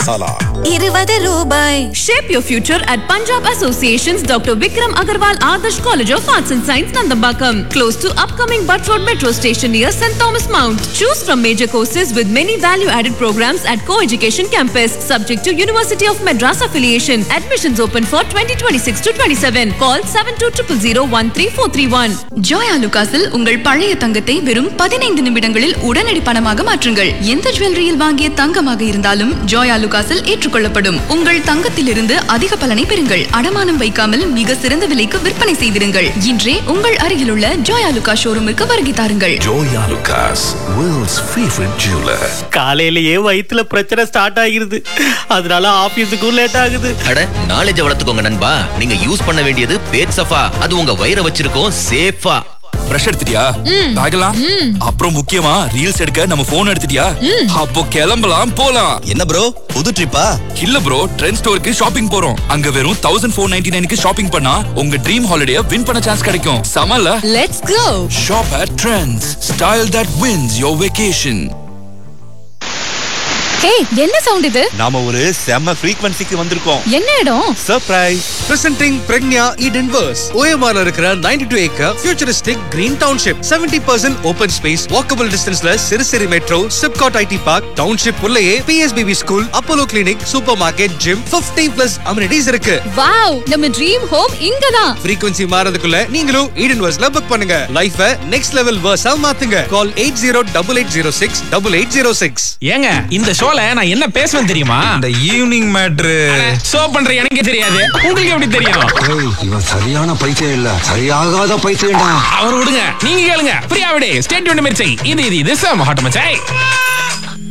Salah. இருபது ரூபாய் Shape your future at Punjab Association's Dr. Vikram Agarwal Adarsh College of Arts and Science, Nandambakam, close to upcoming Butt Road Metro Station near St. Thomas Mount. Choose from major courses with many value-added programs at co-education campus, subject to University of Madras affiliation. Admissions open for 2026 to 27. Call 7200013431. Joya லுகாஸில் உங்கள் பழைய தங்கத்தை வெறும் பதினைந்து நிமிடங்களில் உடனடி பணமாக மாற்றுங்கள் எந்த ஜுவல்லரியில் வாங்கிய தங்கமாக இருந்தாலும் ஜோயா லுகாஸில் ஏற்றுக்கொள்ளப்படும் உங்கள் தங்கத்திலிருந்து அதிக பலனை பெறுங்கள் அடமானம் வைக்காமல் மிக சிறந்த விலைக்கு விற்பனை செய்திருங்கள் இன்றே உங்கள் அருகிலுள்ள ஜோயா லுகா ஷோரூமுக்கு வருகை தாருங்கள் Joya Lucas, world's favorite jeweler. காலையிலேயே வயித்துல பிரச்சனை ஸ்டார்ட் ஆகிருது அதனால ஆபீஸுக்கும் லேட் ஆகுது அட நாலேஜ் வளர்த்துக்கோங்க நண்பா நீங்க யூஸ் பண்ண வேண்டியது பேட் சஃபா அது உங்க வயிறை வச்சிருக்கோம் சேஃபா பிரஷ் எடுத்துட்டியா பேகலாம் அப்புறம் முக்கியமா ரீல்ஸ் எடுக்க நம்ம போன் எடுத்துட்டியா அப்போ கிளம்பலாம் போலாம் என்ன ப்ரோ புது ட்ரிப்பா இல்ல ப்ரோ ட்ரெண்ட் ஸ்டோருக்கு ஷாப்பிங் போறோம் அங்க வெறும் தௌசண்ட் ஃபோர் நைன்டி நைனுக்கு ஷாப்பிங் பண்ணா உங்க ட்ரீம் ஹாலிடே வின் பண்ண சான்ஸ் கிடைக்கும் சமல்ல Let's go! Shop at Trends style that wins your vacation Hey, என்ன சவுண்ட் இது நாம ஒரு செம ஃப்ரீக்வன்சிக்கு வந்திருக்கோம் என்ன இடம் surprise Presenting Pregnia Eden Verse. OMR இருக்கிற 92 acre futuristic green township. 70% open space, walkable distanceல சிறுசிறு metro, Sipcot IT park, township உள்ளேயே PSBB school, Apollo clinic, supermarket, gym, 50 plus amenities இருக்கு. வாவ் நம்ம ட்ரீம் ஹோம் இங்கதான் frequency மாறதுக்குள்ள நீங்களும் Eden Verseல book பண்ணுங்க. லைஃப next level verse ஆ மாத்துங்க. Call 808806 8806. ஏங்க இந்த ஷோல நான் என்ன பேசுவேன் தெரியுமா இந்த ஈவினிங் மேட்ரு ஷோ பண்ற எனக்கே தெரியாது உங்களுக்கு எப்படி தெரியும் இவன் சரியான பைத்தியம் இல்ல சரியாகாத பைத்தியம்டா அவர் விடுங்க நீங்க கேளுங்க பிரியா விடு ஸ்டேட் யூனிட் மிர்ச்சை இது இது இது சம் ஹாட் மச்சாய்